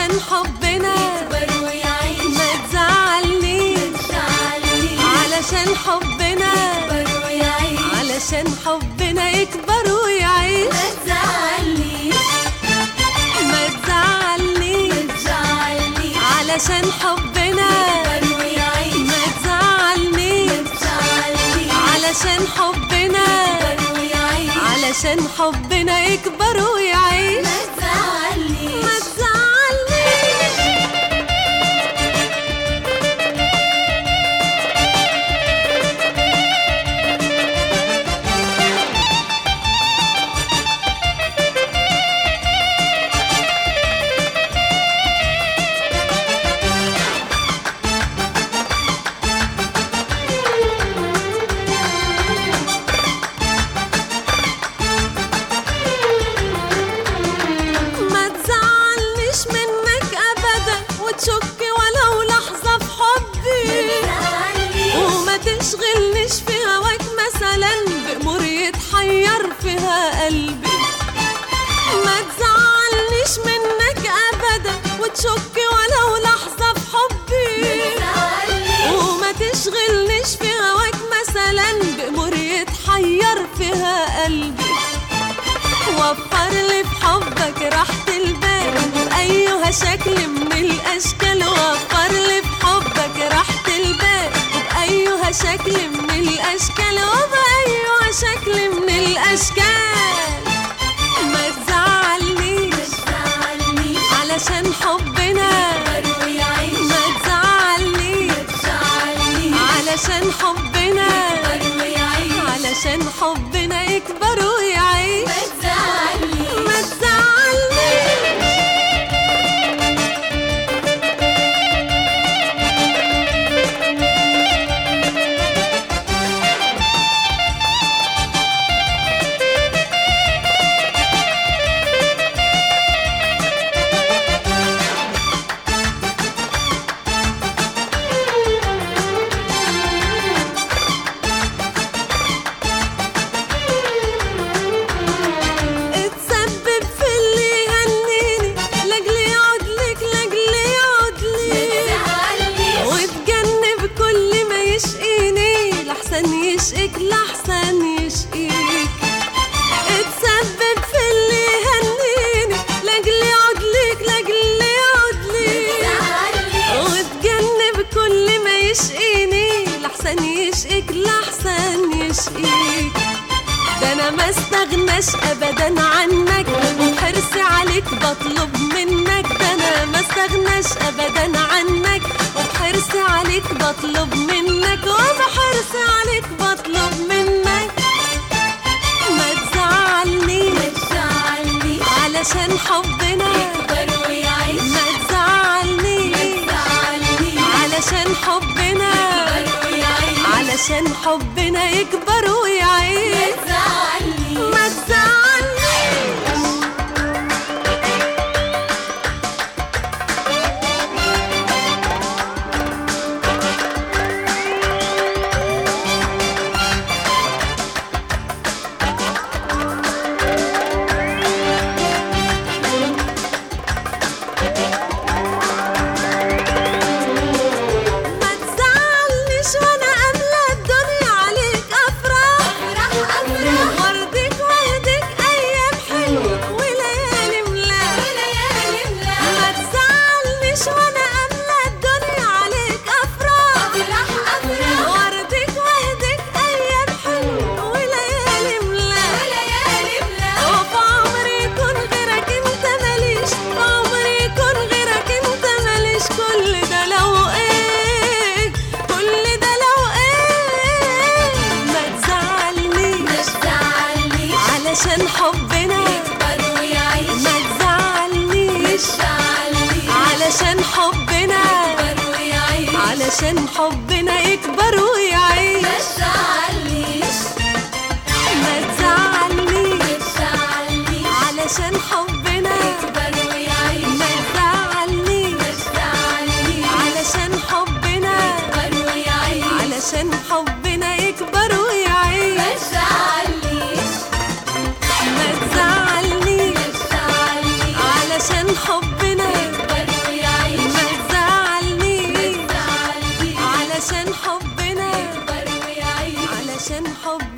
علشان حبنا يكبر ويعيش ما تزعلنيش متزعلنيش علشان حبنا يكبر ويعيش علشان حبنا يكبر ويعيش متزعلنيش ما تزعلنيش متزعلنيش علشان حبنا يكبر ويعيش ما تزعلنيش متزعلنيش علشان حبنا يكبر ويعيش علشان حبنا يكبر ويعيش متزعلنيش ما تزعلنيش ما تزعلنيش منك ابدا وتشك ولو لحظه في حبي متزعلنيش وما تشغلنيش في هواك مثلا بأمور يتحير فيها قلبي ما تزعلنيش منك ابدا وتشك ولو لحظه في حبي متزعلنيش وما تشغلنيش في هواك مثلا بأمور يتحير فيها قلبي وفر لي في حبك راحة البال بأيها شكل من الأشكال وفر لي في حبك راحة البال بأيها شكل من الأشكال وبأيها شكل من الأشكال ما تزعلنيش متزعلنيش علشان حبنا يكبر ويعيش ما تزعلنيش متزعلنيش علشان حبنا يكبر ويعيش علشان حبنا يكبر ويعيش متزعلنيش ما تزعلنيش اتسبب في اللي يهنيني لاجلي يقعد لك لاجلي يقعد لي متزعلنيش واتجنب كل ما يشقيني لحسن يشقيك لحسن يشقيك اتسبب في اللي يهنيني لاجلي يقعد لك لاجلي يقعد لي متزعلنيش واتجنب كل ما يشقيني لحسن يشقيك لحسن يشقيك ده انا ما استغناش ابدا عنك وبحرصي عليك بطلب منك ده انا ما استغناش ابدا عنك وبحرصي عليك بطلب منك وبحرصي عليك بطلب منك ما تزعلنيش متزعلنيش علشان حبنا يكبر ويعيش ما تزعلنيش متزعلنيش علشان حبنا يكبر ويعيش علشان حبنا يكبر ويعيش متزعلنيش ما تزعلنيش ما تزعلنيش وانا املى الدنيا عليك افراح افرح افرح وارضيك واهديك ايام حلوه وليالي ملاح وليالي ملاح ما تزعلنيش وانا املى الدنيا عليك افراح افرح افرح وارضيك واهديك ايام حلوه وليالي ملاح وليالي ملاح وفي عمري يكون غيرك انت ماليش في عمري يكون غيرك انت ماليش كل ده لو ايه كل ده لو ايه ما تزعلنيش متزعلنيش علشان حبنا يكبر ويعيش ما تزعلنيش متزعلنيش علشان حبنا يكبر ويعيش علشان حبنا يكبر ويعيش متزعلنيش ما تزعلنيش متزعلنيش علشان حبنا يكبر ويعيش ما تزعلنيش متزعلنيش علشان حبنا يكبر ويعيش علشان حبنا يكبر ويعيش متزعلنيش ما تزعلنيش متزعلنيش علشان حبنا يكبر عشان حب